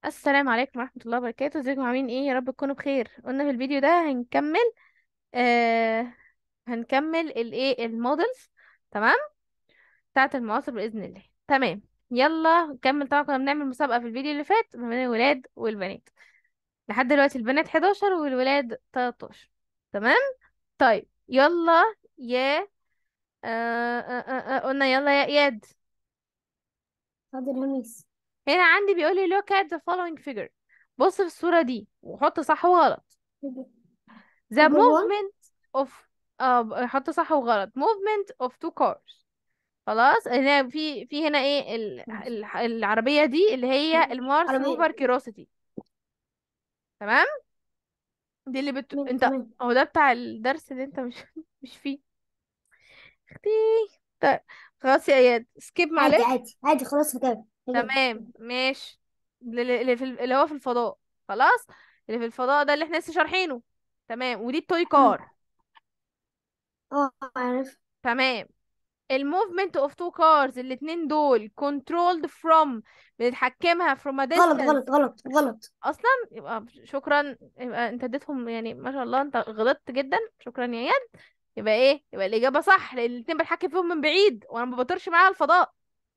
السلام عليكم ورحمة الله وبركاته ازيكم عاملين ايه يا رب تكونوا بخير قلنا في الفيديو ده هنكمل آه هنكمل الايه المودلز تمام بتاعة المعاصر بإذن الله تمام يلا نكمل طبعا كنا بنعمل مسابقة في الفيديو اللي فات ما بين الولاد والبنات لحد دلوقتي البنات 11 والولاد 13 تمام طيب يلا يا آه آه آه آه قلنا يلا يا اياد حاضر يا ميس هنا عندي بيقول لي look at the following figure بص في الصورة دي وحط صح وغلط the Figure one. movement of اه حط صح وغلط movement of two cars خلاص هنا في في هنا ايه ال... ال... العربية دي اللي هي المارس عربية. روفر كيروسيتي تمام دي اللي بت... تمام، انت تمام. هو ده بتاع الدرس اللي انت مش مش فيه اختي طيب خلاص يا اياد سكيب عادي معلش عادي عادي خلاص هجاوب هجاوب. تمام ماشي اللي اللي في ال- اللي هو في الفضاء خلاص اللي في الفضاء ده اللي احنا لسه شارحينه تمام ودي التوي كار اه عارف تمام الموفمنت اوف تو كارز الاتنين دول controlled from بنتحكمها from a غلط distance غلط غلط غلط اصلا يبقى شكرا يبقى انت اديتهم يعني ما شاء الله انت غلطت جدا شكرا يا اياد يبقى ايه يبقى الاجابه صح لان الاتنين بتحكم فيهم من بعيد وانا ما بطيرش معاها الفضاء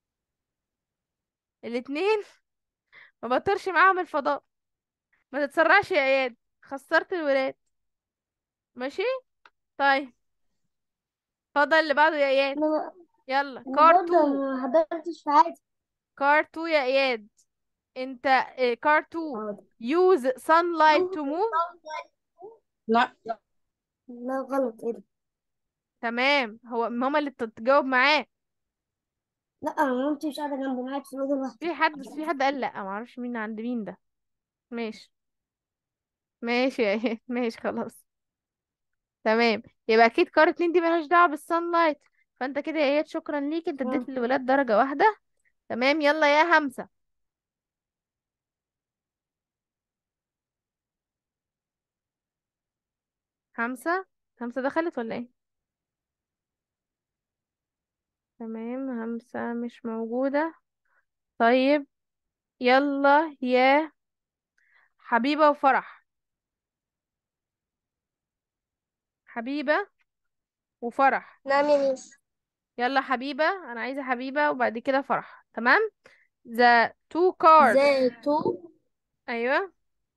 الاتنين ما بطيرش معاهم الفضاء ما تتسرعش يا اياد خسرت الولاد ماشي طيب اتفضل اللي بعده يا اياد انا يلا انا كار برضه 2 ما حضرتش في حياتي كار 2 يا اياد انت إيه، كار 2 حاضر. use sunlight to move لا لا غلط ايه ده تمام هو هما اللي تتجاوب معاه لا انا مامتي مش قاعده جنبي معايا في الاوضه لوحدي في حد في حد قال لا ما اعرفش مين عند مين ده ماشي ماشي يا اياد ماشي خلاص تمام يبقى اكيد كار 2 دي ملهاش دعوه بالسانلايت فانت كده يا اياد شكرا ليك انت اديت آه. الولاد درجه واحده تمام يلا يا همسه همسه همسه دخلت ولا ايه تمام همسه مش موجوده طيب يلا يا حبيبه وفرح حبيبه وفرح نعم يا ميس يلا حبيبه انا عايزه حبيبه وبعد كده فرح تمام the two cars ذاتو ايوه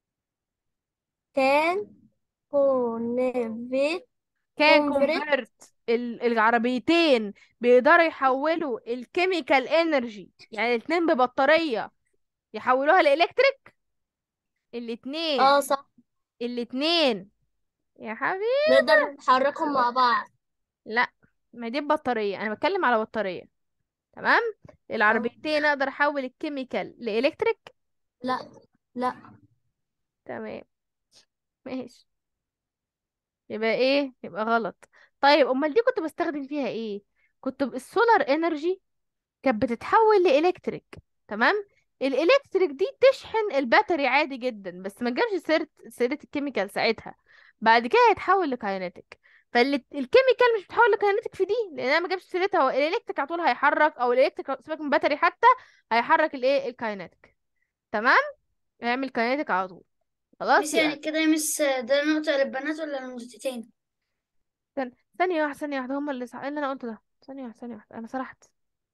كان كونفيت كان convert كونفرت العربيتين بيقدروا يحولوا الكيميكال انرجي يعني الاتنين ببطارية يحولوها لإلكتريك الاتنين اه صح الاتنين يا حبيبي نقدر نحركهم مع بعض لا ما دي بطارية انا بتكلم على بطارية تمام العربيتين اقدر احول الكيميكال لإلكتريك لا لا تمام ماشي يبقى ايه يبقى غلط طيب امال دي كنت بستخدم فيها ايه كنت السولار انرجي كانت بتتحول لإلكتريك تمام الإلكتريك دي تشحن الباتري عادي جدا بس ما جابش سيرة سيرة الكيميكال ساعتها بعد كده هيتحول لكاينتيك فالكيميكال مش بتحول لكاينتيك في دي لانها ما جابش سيرتها هو الالكتريك على طول هيحرك او الالكتريك سيبك من الباتري حتى هيحرك الايه الكاينتيك تمام هيعمل كاينتيك على طول خلاص ميس يعني يبقى كده يا ميس ده نقطة للبنات ولا للنقطتين؟ ثانية ثانية واحدة ثانية واحدة هما اللي صح... إيه اللي انا قلته ده ثانية واحدة ثانية واحدة انا سرحت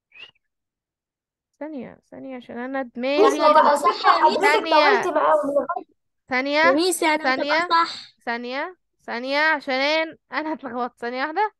ثانية ثانية عشان انا ميس دماغي ما بقى صح يا ميس ثانية طولت معاهم يا ثانية ميس يعني هتبقى ثانية صح ثانية ثانية عشان انا اتلخبطت ثانية واحدة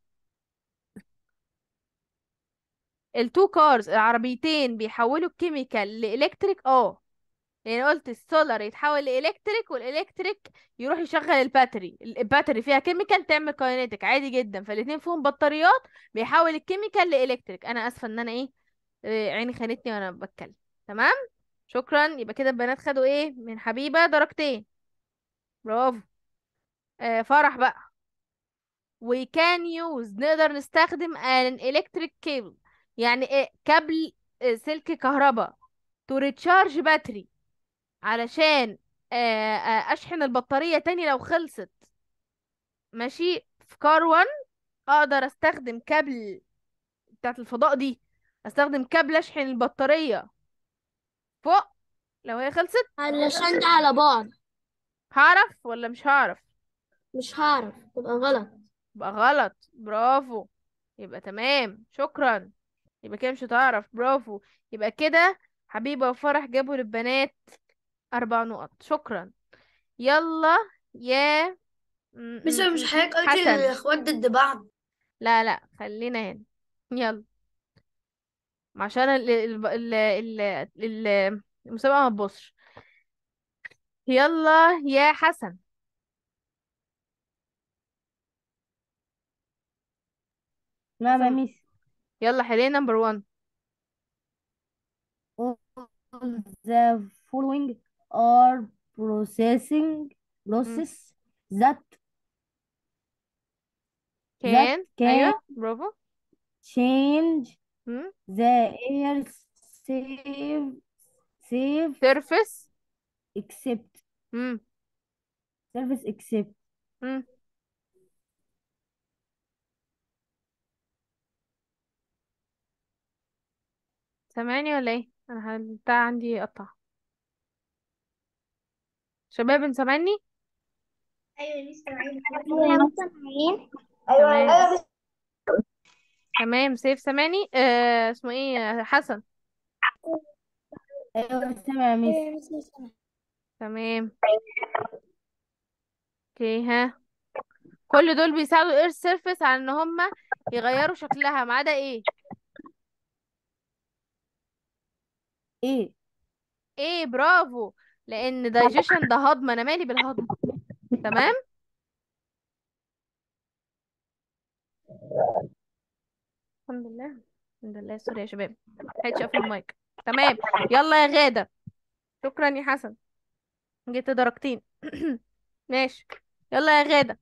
التو كارز العربيتين بيحولوا الكيميكال لإلكتريك اه يعني قلت السولار يتحول لإلكتريك والإلكتريك يروح يشغل الباتري الباتري فيها كيميكال تعمل كاينيتيك عادي جدا فالاتنين فيهم بطاريات بيحول الكيميكال لإلكتريك انا اسفة ان انا ايه آه، عيني خانتني وانا بتكلم تمام شكرا يبقى كده البنات خدوا ايه من حبيبة درجتين برافو آه فرح بقى we can use نقدر نستخدم an electric cable يعني ايه كابل آه، سلك كهرباء to recharge battery علشان آه، آه، اشحن البطارية تاني لو خلصت ماشي في كار 1 اقدر استخدم كابل بتاعت الفضاء دي استخدم كابل اشحن البطارية فوق لو هي خلصت علشان ده على بعض هعرف ولا مش هعرف مش هعرف تبقى غلط يبقى غلط برافو يبقى تمام شكرا يبقى كده مش هتعرف برافو يبقى كده حبيبة وفرح جابوا للبنات أربع نقط شكرا يلا يا م- بس م- مش م- حضرتك قلتي حسن الاخوات ضد بعض لا لا خلينا هنا يلا عشان ال ال ال ال ال المسابقة ما تبصش يلا يا حسن نعم يا حسن ميس يلا حلينا نمبر 1 all the following are processing process that that كان can أيوة برافو change مم. the air safe safe surface except مم. surface except مم. سامعني ولا ايه انا ه- بتاع عندي قطع شباب انت سامعني ايوه لسه معايا تمام تمام سيف سامعني آه اسمه ايه حسن ايوه سامع يا ميس تمام اوكي ها كل دول بيساعدوا الاير سيرفيس على ان هما يغيروا شكلها ما عدا ايه ايه ايه برافو لان دايجيشن ده هضم انا مالي بالهضم تمام الحمد لله الحمد لله سوري يا شباب ملحقتش اقفل المايك تمام يلا يا غادة شكرا يا حسن جبت درجتين ماشي يلا يا غادة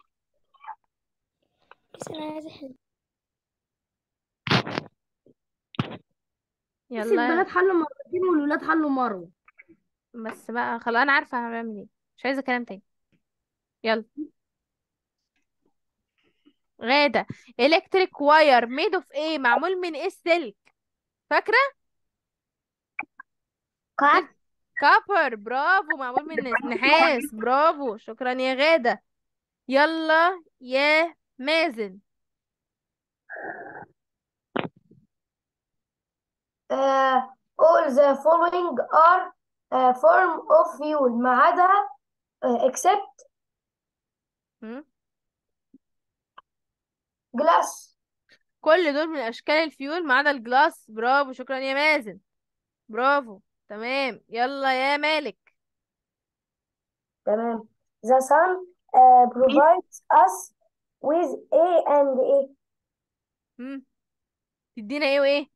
بس يلا البنات حلوا مرتين والولاد حلوا مرة بس بقى خلاص انا عارفة هعمل ايه مش عايزة كلام تاني يلا غادة electric wire made of ايه معمول من ايه السلك فاكرة كات كابر برافو معمول من نحاس برافو شكرا يا غادة يلا يا مازن uh, all the following are uh, form of fuel ما عدا uh, except هم؟ glass كل دول من اشكال الفيول ما عدا الجلاس برافو شكرا يا مازن برافو تمام يلا يا مالك تمام the sun uh, provides us with A and A هم؟ تدينا ايه وايه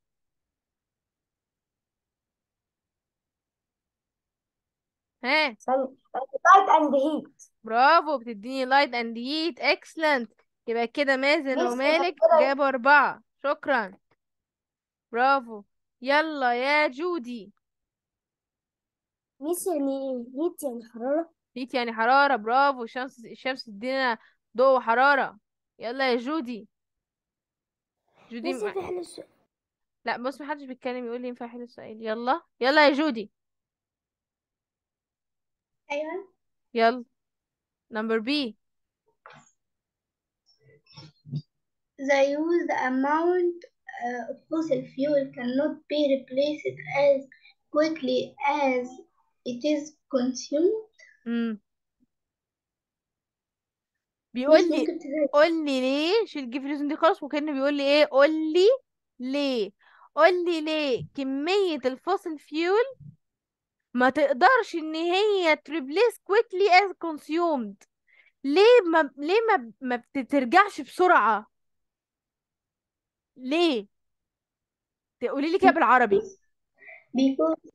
ها sun light and heat برافو بتديني light and heat excellent يبقى كده مازن ميس ومالك كده جابوا أربعة شكرا برافو يلا يا جودي ميس يعني هيت يعني حرارة هيت يعني حرارة برافو الشمس الشمس تدينا ضوء وحرارة يلا يا جودي جودي ميس م... في حل السؤال لا بص محدش بيتكلم يقول لي ينفع احل السؤال يلا يلا يا جودي ايوه يلا نمبر بي the used amount uh, of fossil fuel cannot be replaced as quickly as it is consumed امم بيقول مش لي ممكن تزيد قول لي ليه شيل جيف ريزون دي خالص وكأنه بيقول لي ايه قول لي ليه قول لي ليه كمية الفوسل فيول ما تقدرش ان هي تريبليس كويكلي as consumed ليه ما ليه ما ما بترجعش بسرعة ليه تقولي لي كده بالعربي because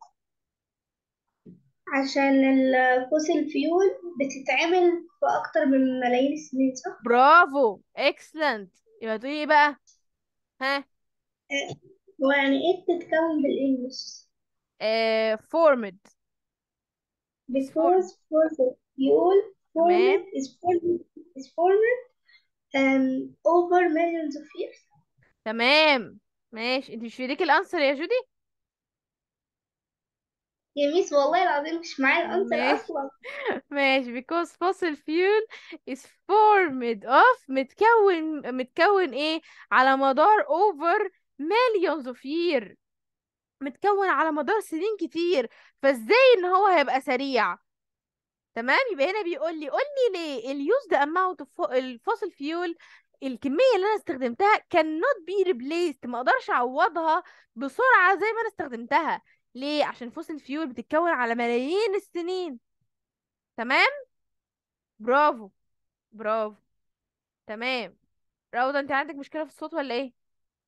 عشان الفوسيل فيول بتتعمل في أكتر من ملايين السنين صح؟ برافو excellent يبقى تقولي ايه بقى ها آه، هو يعني ايه بتتكون بالإنجلش؟ آه formed is formed because fossil fuel تمام formed is formed is formed um, over millions of years تمام ماشي انت مش في ايديك الانسر يا جودي يا ميس والله العظيم مش معايا الأنسر ماشي أصلا ماشي because fossil fuel is formed of متكون متكون ايه على مدار over millions of years متكون على مدار سنين كتير فازاي ان هو هيبقى سريع تمام يبقى هنا بيقول لي قول لي ليه اليوز ذا اماونت اوف الفوسيل فيول الكميه اللي انا استخدمتها كان نوت بي ريبليست ما اقدرش اعوضها بسرعه زي ما انا استخدمتها ليه عشان فوسيل فيول بتتكون على ملايين السنين تمام برافو برافو تمام روضة انت عندك مشكله في الصوت ولا ايه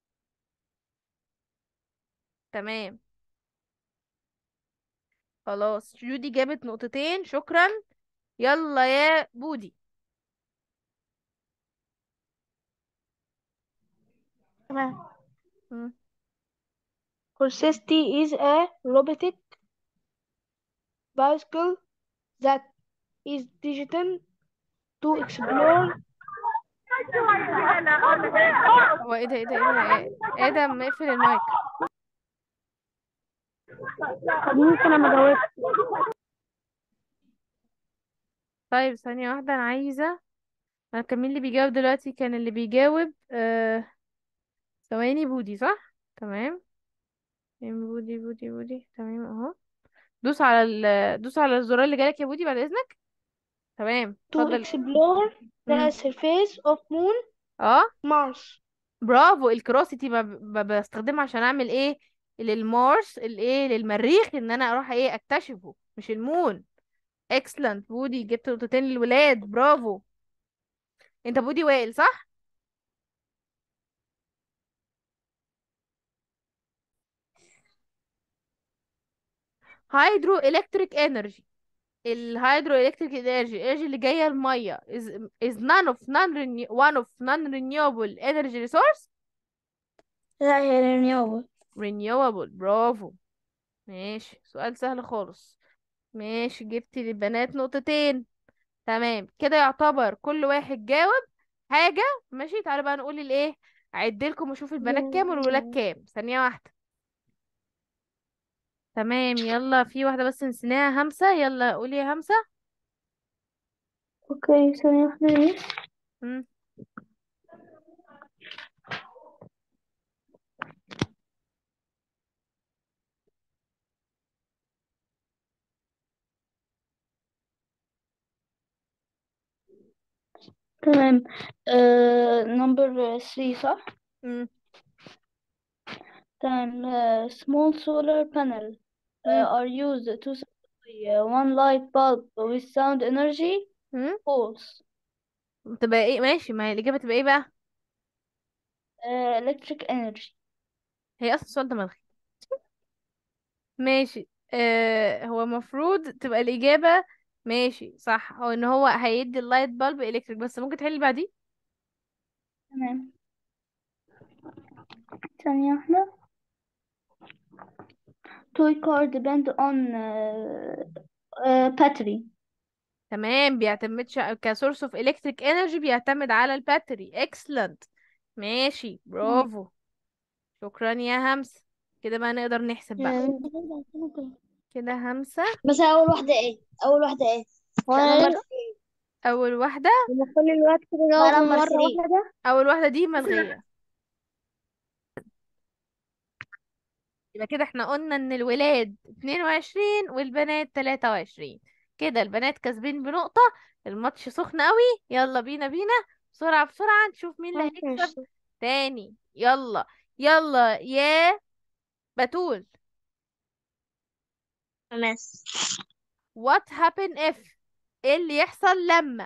تمام خلاص جودي جابت نقطتين شكرا يلا يا بودي تمام مم. Curiosity is a robotic bicycle that is designed to explore هو ايه ده ايه ده ايه ده ايه ادم اقفل المايك طب ممكن انا ما جاوبت طيب ثانية واحدة انا عايزة انا كان مين اللي بيجاوب دلوقتي كان اللي بيجاوب آه... ثواني بودي صح تمام تمام، بودي بودي بودي تمام اهو دوس على ال... دوس على الزرار اللي جالك يا بودي بعد اذنك تمام to اتفضل explore مم. the surface of moon اه Mars برافو الكروسيتي ب... ب... بستخدمها عشان اعمل ايه للمارس الايه للمريخ ان انا اروح ايه اكتشفه مش المون اكسلنت بودي جبت نقطتين للولاد برافو انت بودي وائل صح هيدرو الكتريك انرجي الهيدرو الكتريك انرجي الانرجي اللي جايه الميه is is none of non renew one of non renewable energy resource لا هي renewable renewable برافو ماشي سؤال سهل خالص ماشي جبتي للبنات نقطتين تمام كده يعتبر كل واحد جاوب حاجة ماشي تعالوا بقى نقول الايه اعدلكم واشوف البنات كام والولاد كام ثانية واحدة تمام يلا في واحدة بس نسيناها همسة يلا قولي يا همسة اوكي ثانية واحدة ايه مم. تمام uh, number 3 صح مم. تمام uh, small solar panel uh, مم. are used to supply uh, one light bulb with sound energy مم. false تبقى ايه ماشي ما هي الإجابة تبقى ايه بقى uh, electric energy هي أصلا السؤال ده ملغي ماشي آه هو المفروض تبقى الإجابة ماشي صح هو ان هو هيدي اللايت بالب الكتريك بس ممكن تحلي بعديه تمام ثانية واحدة toy car depend on uh, uh, battery تمام بيعتمدش كسورس اوف الكتريك انرجي بيعتمد على الباتري اكسلنت ماشي برافو شكرا يا همسة كده بقى نقدر نحسب بقى كده همسة بس أول واحدة إيه؟ أول واحدة إيه؟ وانا اول واحدة كل الوقت كده بقى جاوب نمبر مرة 3 واحدة اول واحدة دي ملغية يبقى كده احنا قلنا ان الولاد 22 والبنات 23 كده البنات كاسبين بنقطة الماتش سخن قوي يلا بينا بينا بسرعة بسرعة نشوف مين اللي هيكسب تاني يلا يلا يا بتول مس what happen if ايه اللي يحصل لما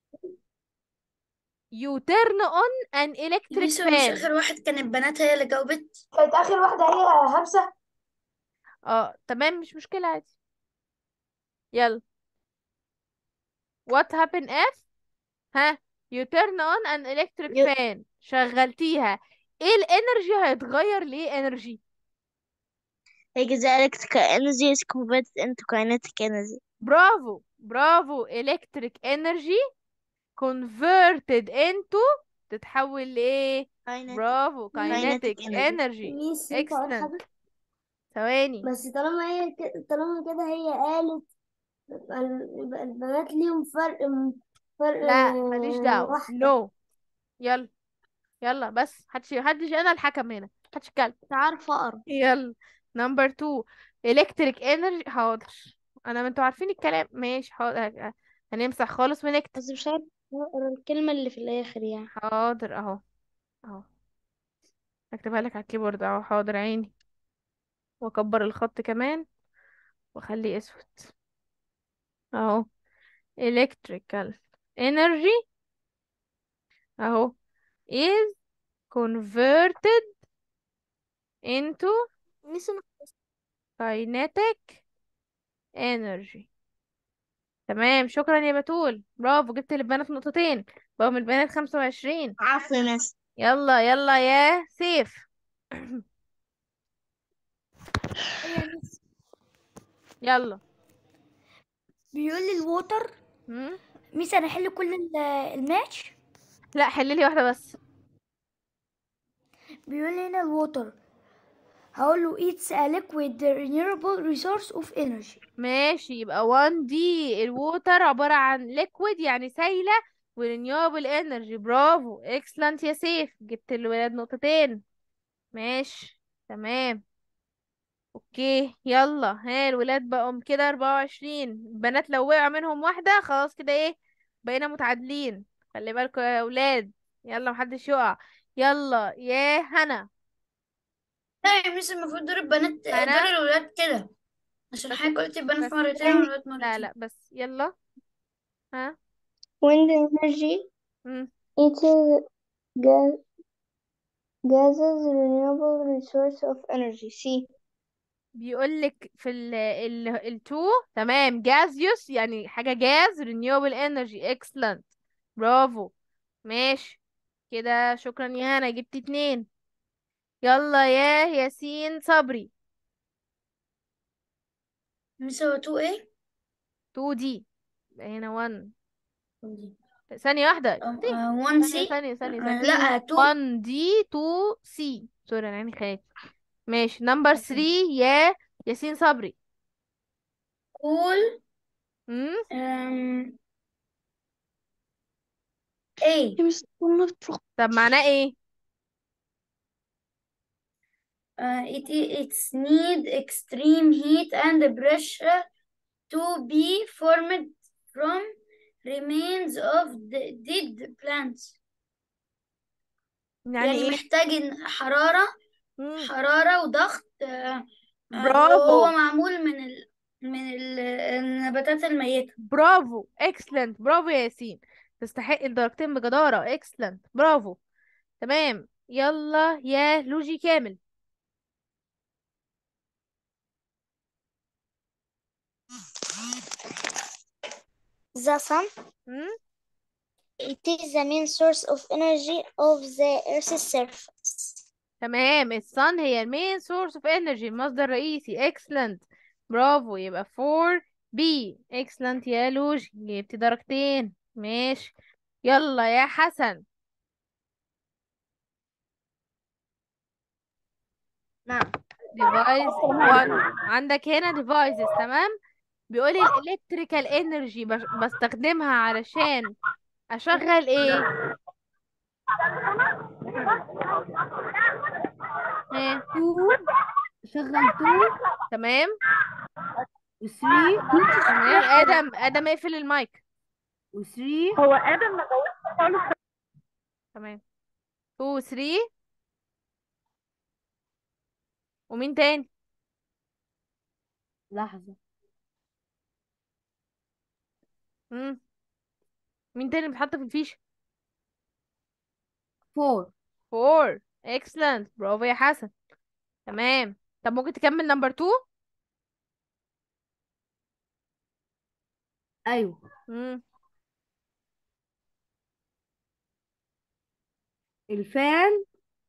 you turn on an electric ميسو مش fan آخر واحد كان البنات هي اللي جاوبت كانت آخر واحدة هي همسة اه تمام مش مشكلة عادي يلا what happen if ها you turn on an electric يو- fan شغلتيها ايه الانرجي هيتغير ليه انرجي هيجي زي electrical energy is converted into kinetic energy برافو برافو electric energy converted into تتحول لايه kinetic برافو kinetic kinetic energy energy ميس ينفع أقول excellent حاجة؟ ثواني بس طالما هي ك- طالما كده هي قالت يبقى ال- يبقى البنات ليهم فرق فرق لا ماليش دعوة واحدة نو يلا يلا بس محدش محدش انا الحكم هنا محدش يتكلم مش عارفة أقرأ يلا نمبر 2 electric energy حاضر انا ما انتوا عارفين الكلام ماشي حاضر هنمسح خالص ونكتب بس مش عارفة أقرأ الكلمة اللي في الآخر يعني حاضر اهو اهو اكتبها لك على الكيبورد اهو حاضر عيني واكبر الخط كمان واخليه اسود اهو electrical energy اهو is converted into ميس أنا kinetic energy تمام شكرا يا بتول برافو جبت للبنات نقطتين بقوا من البنات خمسة وعشرين عفوا يا مس يلا يلا يا سيف يلا بيقول لي الووتر مم؟ ميس انا احل كل ال- الماتش لا حل لي واحدة بس بيقول لي هنا الووتر هقول له it's a liquid renewable resource of energy ماشي يبقى 1 دي الووتر عبارة عن liquid يعني سايلة و renewable energy برافو excellent يا سيف جبت الولاد نقطتين ماشي تمام اوكي يلا ها الولاد بقوا كده 24 البنات لو وقع منهم واحدة خلاص كده ايه بقينا متعادلين خلي بالكوا يا اولاد يلا محدش يقع يلا يا هنا لا يا ميس المفروض دور البنات هنا دور الولاد كده عشان بس حضرتك قلتي البنات بس مرتين والولاد لا مرتين لا بس يلا ها wind energy مم. it is gas gases renewable resource of energy C بيقولك في ال ال التو تمام gaseous يعني حاجة جاز renewable energy excellent برافو ماشي كده شكرا يا هنا جبت اتنين يلا يا ياسين صبري ميس هو تو ايه 2 دي هنا 1 ثانية واحدة دي 1 ثانية سي ثانية ثانية ثانية لا 2 1 دي 2 سي سوري انا عيني خانت ماشي نمبر 3 يا ياسين صبري كول امم ايه طب معناه ايه uh, it it's need extreme heat and pressure to be formed from remains of the dead plants يعني يعني ايه محتاج إن حرارة مم. حرارة وضغط آه، آه، برافو وهو معمول من ال... من ال... النباتات الميتة برافو اكسلنت برافو يا ياسين تستحق الدرجتين بجدارة اكسلنت برافو تمام يلا يا لوجي كامل the sun مم؟ it is the main source of energy of the earth's surface تمام الصن هي المين سورس اوف انرجي المصدر الرئيسي اكسلنت برافو يبقى 4 بي اكسلنت يا لوجي جبت درجتين ماشي يلا يا حسن نعم ديفايس 1 عندك هنا ديفايسز تمام بيقول الالكتريكال انرجي بستخدمها علشان اشغل ايه ايه شغل تو تمام وثري تمام ادم ادم اقفل المايك وثري هو ادم ما جاوبش خالص تمام 2 3 ومين تاني لحظة مم. مين تاني بيتحط في الفيشة فور 4 اكسلنت برافو يا حسن تمام طب ممكن تكمل نمبر 2 أيوة امم الفان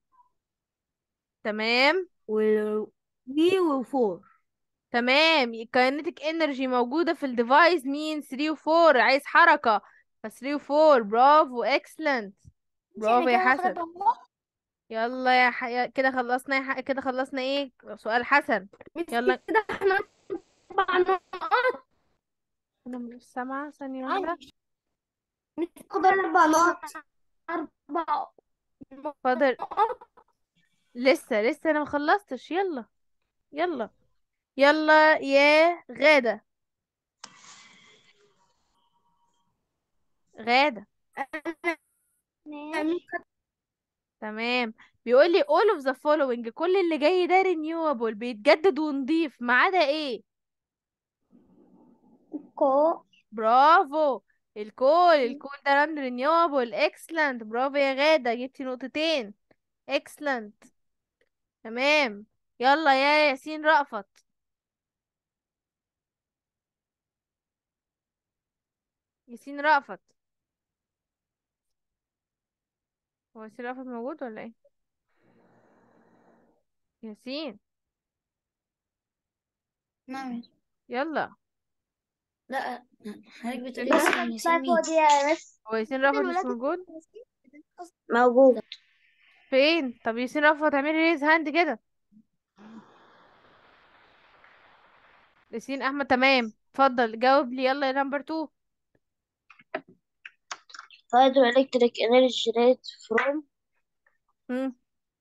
تمام والثري وفور تمام الكاينتيك انرجي موجودة في الديفايس مين 3 و 4 عايز حركة ف 3 و 4 برافو اكسلنت برافو يا حسن يلا يا ح... يا- كده خلصنا يا ح... كده خلصنا ايه سؤال حسن يلا كده احنا أربع نقط انا مش سامعة ثانية واحدة خد أربع نقط أربع فاضل نقط لسه لسه انا مخلصتش يلا يلا يلا يا غادة غادة تمام بيقول لي all of the following كل اللي جاي ده renewable بيتجدد ونضيف ما عدا ايه كو برافو الكول الكول ده non renewable excellent برافو يا غادة جبتي نقطتين excellent تمام يلا يا ياسين رأفت ياسين رأفت هو ياسين رأفت موجود ولا ايه ياسين نعم يلا لا حضرتك بتقولي بس ياسين ياسين مين فاضي يا بس هو ياسين رأفت مش موجود موجود فين طب ياسين رأفت اعملي ريز هاند كده ياسين احمد تمام اتفضل جاوب لي يلا يا نمبر 2 hydroelectric energy rate from هم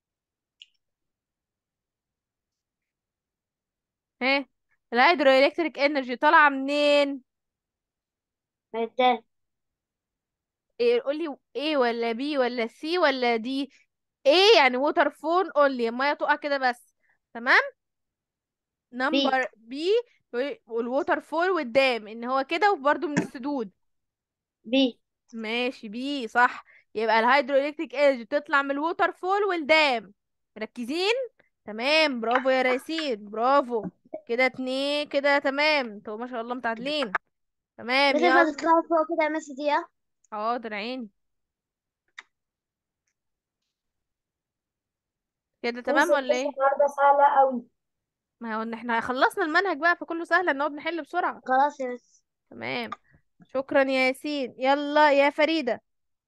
ها الهيدرو الكتريك انرجي طالعه منين ميدان إيه قولي ايه ولا بي ولا سي ولا دي ايه يعني ووتر فون اونلي الميه تقع كده بس تمام نمبر بي والووتر فول والدام ان هو كده وبرده من السدود بي ماشي بي صح يبقى الهيدرو الكتريك انرجي بتطلع من الووتر فول والدام مركزين تمام برافو يا راسين برافو كده اتنين كده تمام انتوا ما شاء الله متعادلين تمام بتنفع يلا تطلعوا فوق كده يا مس دي حاضر عيني كده تمام ولا ايه النهارده سهلة قوي ما هو ان احنا خلصنا المنهج بقى فكله سهل نقعد نحل بسرعة خلاص يا مس تمام شكرا يا ياسين يلا يا فريدة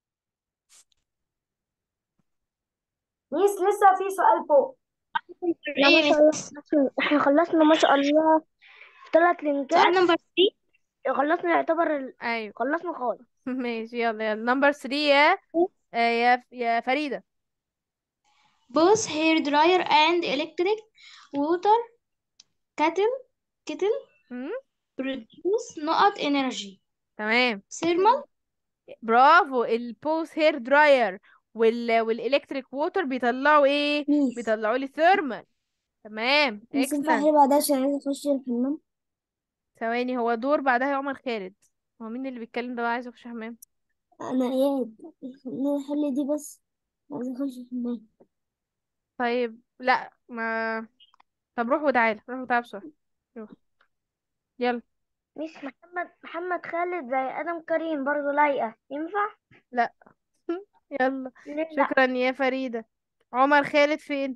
ميس لسه في سؤال فوق لا ما شاء الله احنا خلصنا ما شاء الله ثلاث لينكات سؤال نمبر 3 خلصنا يعتبر ال... ايوه خلصنا خالص ماشي يلا يلا نمبر 3 يا آه، يا يا فريدة both hair dryer and electric water kettle kettle مم؟ produce نقط energy تمام thermal برافو البوست هير دراير وال والالكتريك ووتر بيطلعوا ايه ميس بيطلعوا لي ثيرمال تمام ميس ينفع اكسلنت هي بعدها عشان عايزة اخش الحمام ثواني هو دور بعدها يا عمر خالد هو مين اللي بيتكلم ده بقى عايز يخش حمام انا اياد خلينا نحل دي بس عايزة اخش الحمام طيب لا ما طب روح وتعالى روح وتعالى بسرعة روح يلا ميس محمد محمد خالد زي ادم كريم برضه لايقة ينفع لا يلا ليه لا شكرا يا فريدة عمر خالد فين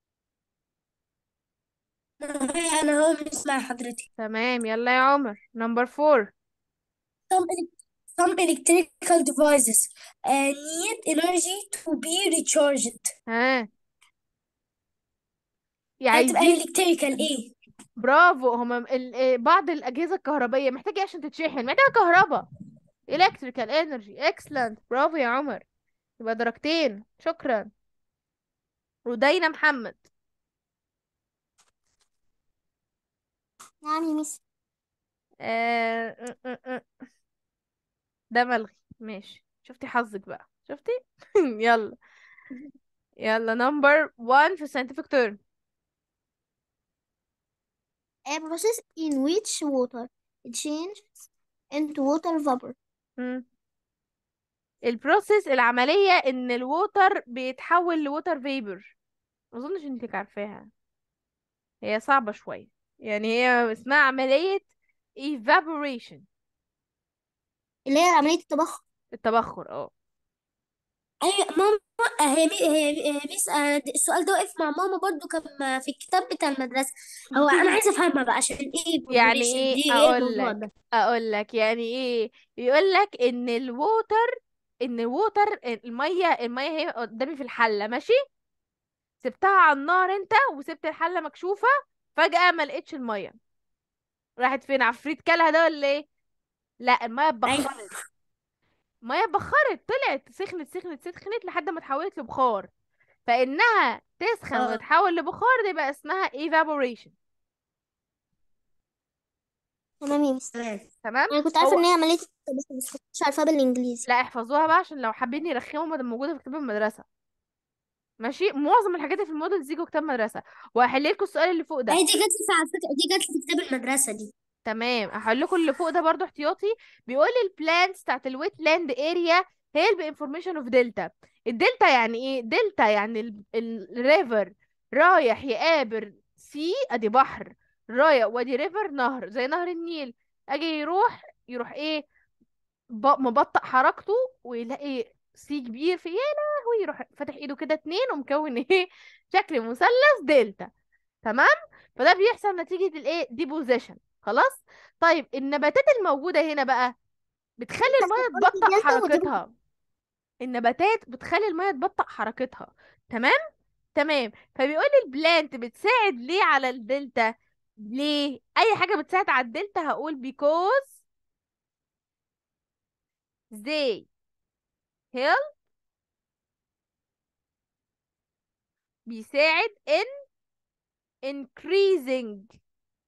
انا هو بنسمع حضرتك تمام يلا يا عمر نمبر فور some elec- some electrical devices uh, need energy to be recharged ها هتبقى عايزين electrical ايه برافو هما ال... آه، بعض الأجهزة الكهربائية محتاجة إيه عشان تتشحن محتاجة كهرباء electrical energy excellent برافو يا عمر يبقى درجتين شكرا ودينا محمد نعم يا ميس آه... آه، آه، آه. ده ملغي ماشي شفتي حظك بقى شفتي يلا يلا نمبر 1 في scientific term A process in which water changes into water vapor مم. البروسيس العملية ان الووتر بيتحول لووتر فيبر ما اظنش انتك عارفاها هي صعبة شوية يعني هي اسمها عملية evaporation اللي هي عملية التبخر التبخر اه ايوه ماما هي مي- هي هي ميس آه، السؤال ده وقف مع ماما برضو كان في الكتاب بتاع المدرسة هو انا عايزه افهمها بقى عشان ايه يعني evaporation ايه دي ايه اقول الموضوع لك ده اقول لك يعني ايه بيقول لك ان الووتر ان الووتر المية المية هي قدامي في الحلة ماشي سبتها على النار انت وسبت الحله مكشوفه فجاه ما لقيتش الميه راحت فين عفريت كلها ده ولا ايه لا الميه اتبخرت الميه اتبخرت طلعت سخنت سخنت سخنت لحد ما اتحولت لبخار فانها تسخن اه وتتحول لبخار دي بقى اسمها evaporation تمام يا مس تمام انا كنت عارفه هو ان هي عمليه الطب بس بس كنتش عارفاها بالانجليزي لا احفظوها بقى عشان لو حابين يرخموا ما دام موجوده في كتاب المدرسه ماشي معظم الحاجات اللي في المودلز دي جوه كتاب مدرسه وهحل لكم السؤال اللي فوق ده هي دي جات لي في على فكرة دي جات لي في كتاب المدرسة دي تمام هحل لكم اللي فوق ده برضو احتياطي بيقول لي البلانتس بتاعت الويت لاند اريا هيلب انفورميشن اوف دلتا الدلتا يعني ايه دلتا يعني الريفر رايح يقابل سي ادي بحر رايح وادي ريفر نهر زي نهر النيل اجي يروح يروح ايه ب- مبطئ حركته ويلاقي سي كبير في يا لهوي يروح فاتح ايده كده اتنين ومكون ايه شكل مثلث دلتا تمام فده بيحصل نتيجة الايه ديبوزيشن خلاص طيب النباتات الموجودة هنا بقى بتخلي المية قلت تبطئ دلتا ودي حركتها النباتات بتخلي المية تبطئ حركتها تمام تمام فبيقول لي البلانت بتساعد ليه على الدلتا ليه اي حاجة بتساعد على الدلتا هقول because they help بيساعد in increasing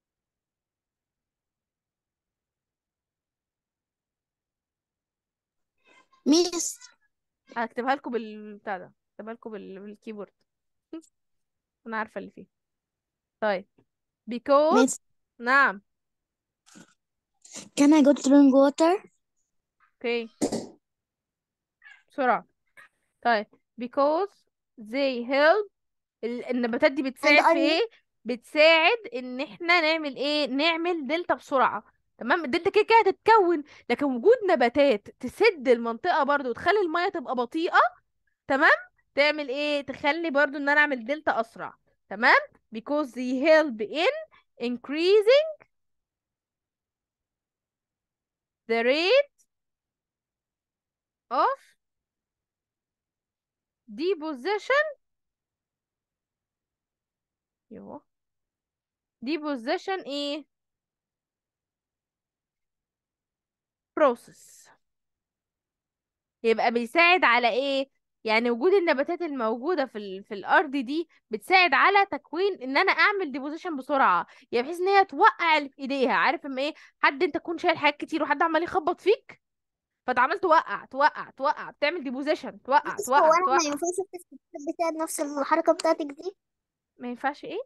ميس هكتبها لكم بالبتاع ده هكتبها لكم بال... بالكيبورد انا عارفة اللي فيه طيب because ميس نعم can I go to drink water اوكي بسرعة طيب because they help ال- النباتات دي and بتساعد في I ايه بتساعد ان احنا نعمل ايه نعمل دلتا بسرعة تمام الدلتا كده كده هتتكون لكن وجود نباتات تسد المنطقة برضو وتخلي المية تبقى بطيئة تمام تعمل ايه تخلي برضو ان انا اعمل دلتا اسرع تمام because they help in increasing the rate of deposition يوه deposition ايه process يبقى بيساعد على ايه يعني وجود النباتات الموجودة في ال... في الأرض دي بتساعد على تكوين ان انا اعمل ديبوزيشن بسرعة يعني بحيث ان هي توقع اللي في ايديها عارف اما ايه حد انت تكون شايل حاجات كتير وحد عمال يخبط فيك فانت عمال توقع توقع توقع بتعمل ديبوزيشن توقع بس هو توقع انا ما توقع ينفعش اكتب في الكتاب بتاعي نفس الحركه بتاعتك دي ما ينفعش ايه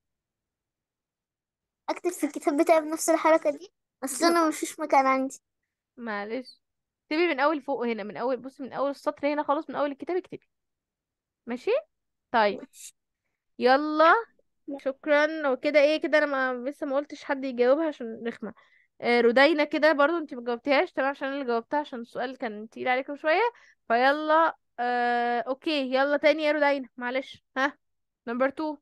اكتب في الكتاب بتاعي بنفس الحركه دي بس انا مفيش مكان عندي معلش اكتبي من اول فوق هنا من اول بصي من اول السطر هنا خلاص من اول الكتاب اكتبي ماشي طيب يلا شكرا وكده ايه كده انا ما لسه ما قلتش حد يجاوبها عشان رخمه آه رودينا كده برضو انت ما جاوبتيهاش تمام عشان انا اللي جاوبتها عشان السؤال كان تقيل عليكم شويه فيلا آه اوكي يلا تاني يا رودينا معلش ها نمبر 2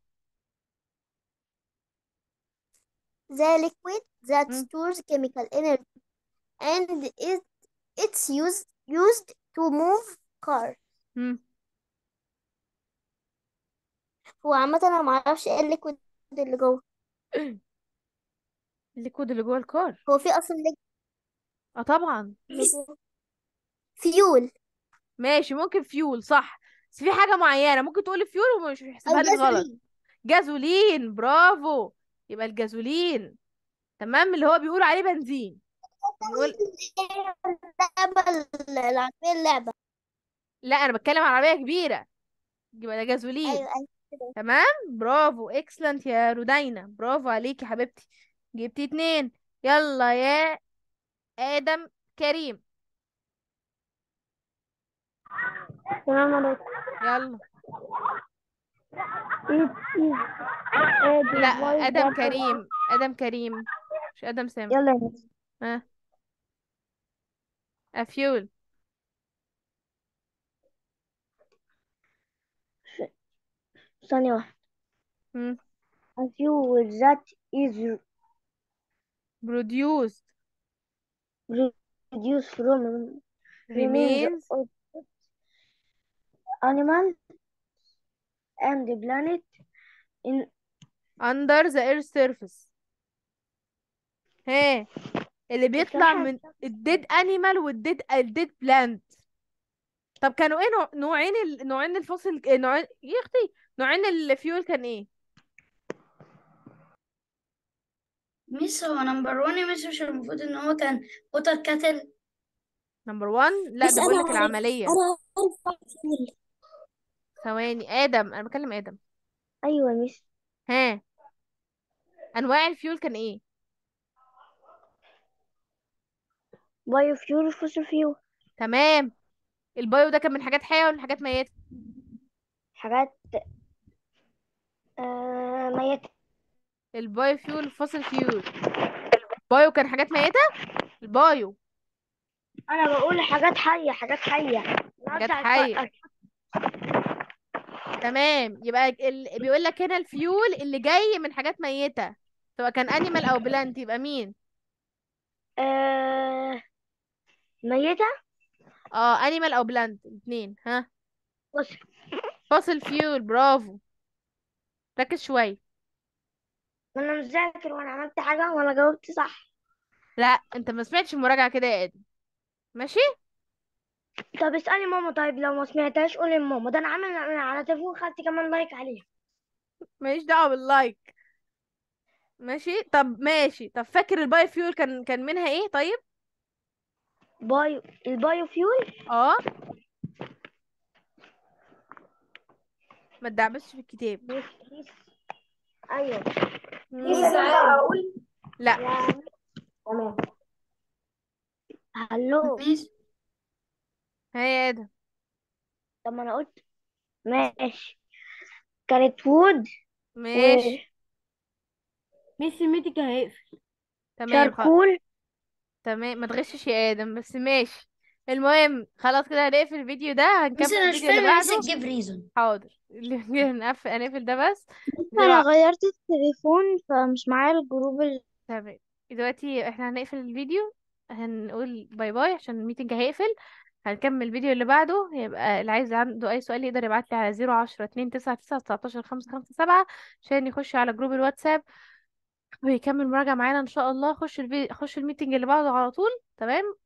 the liquid that مم. stores chemical energy and it it's used used to move car مم. هو عامة انا معرفش ايه الليكويد اللي جوه الليكويد اللي جوه الكار هو في اصلا ليكويد اه طبعا اللي جوه فيول ماشي ممكن فيول صح بس في حاجه معينه ممكن تقولي فيول ومش او هيحسبها لك غلط جازولين جازولين برافو يبقى الجازولين تمام اللي هو بيقولوا عليه بنزين بنقول اللعبة العربية اللعبة لا انا بتكلم عن عربيه كبيره يبقى ده جازولين ايوه ايوه كده. تمام برافو اكسلنت يا رودينا برافو عليكي يا حبيبتي جبتي اتنين يلا يا ادم كريم السلام عليكم يلا It is a لا device ادم that كريم ادم كريم مش ادم سامح يلا يا مس ها افيول ثانية واحدة مم. A fuel that is produced produced from remains remains of animal and planet in under the earth surface ها اللي بيطلع بصراحة من الديد انيمال والديد الديد بلانت طب كانوا ايه نوع... نوعين ال... نوعين الفصل نوعين يا اختي نوعين الفيول كان ايه ميس هو نمبر 1 يا ميس مش المفروض ان هو كان ووتر كاتل نمبر 1 لا بس ده انا بقول لك عارف العملية انا عارف فيول ثواني ادم انا بكلم ادم أيوة مش ها انواع الفيول كان ايه بايو فيول وفوسل فيول تمام البايو ده كان من حاجات حية ولا من حاجات ميتة حاجات آه ميتة البايو فيول فوسل فيول البايو كان حاجات ميتة البايو أنا بقول حاجات حية حاجات حية حاجات نرجع حية الف- تمام يبقى ال... بيقول لك هنا الفيول اللي جاي من حاجات ميتة سواء كان انيمال او بلانت يبقى مين آه ميتة اه انيمال او بلانت الاثنين ها بص فوسل فيول برافو ركز شوية أنا مش ذاكر وأنا عملت حاجة وأنا جاوبت صح لا انت ما سمعتش المراجعة كده يا ادم ماشي طب اسألي ماما طيب لو ما سمعتهاش قولي لماما ده أنا عامل من على تليفون خدت كمان لايك عليها ماليش دعوة باللايك ماشي طب ماشي طب فاكر الباي فيول كان كان منها ايه طيب بايو البايو فيول اه ما تدعبسش في الكتاب بص بص. أيوة مم. ميس انا بقى اقول لا يعني تمام هلو ميس ها يا ادم طب ما أنا قلت ماشي كانت وود ماشي ميسي ميتك هيقفل تمام خلاص شاركول تمام ما تغشش يا ادم بس ماشي المهم خلاص كده هنقفل الفيديو ده ميس هنكمل انا مش الفيديو اللي فاهم ميس بعده تجيب ريزون حاضر هنقفل هنقفل ده بس انا دلوقتي غيرت التليفون فمش معايا الجروب ال... تمام دلوقتي احنا هنقفل الفيديو هنقول باي باي عشان الميتنج هيقفل هنكمل الفيديو اللي بعده يبقى اللي عايز عنده اي سؤال يقدر يبعت لي على زيرو عشرة اتنين تسعة تسعة تسعتاشر خمسة خمسة سبعة عشان يخش على جروب الواتساب ويكمل مراجعة معانا ان شاء الله خش الفي... خش الميتنج اللي بعده على طول تمام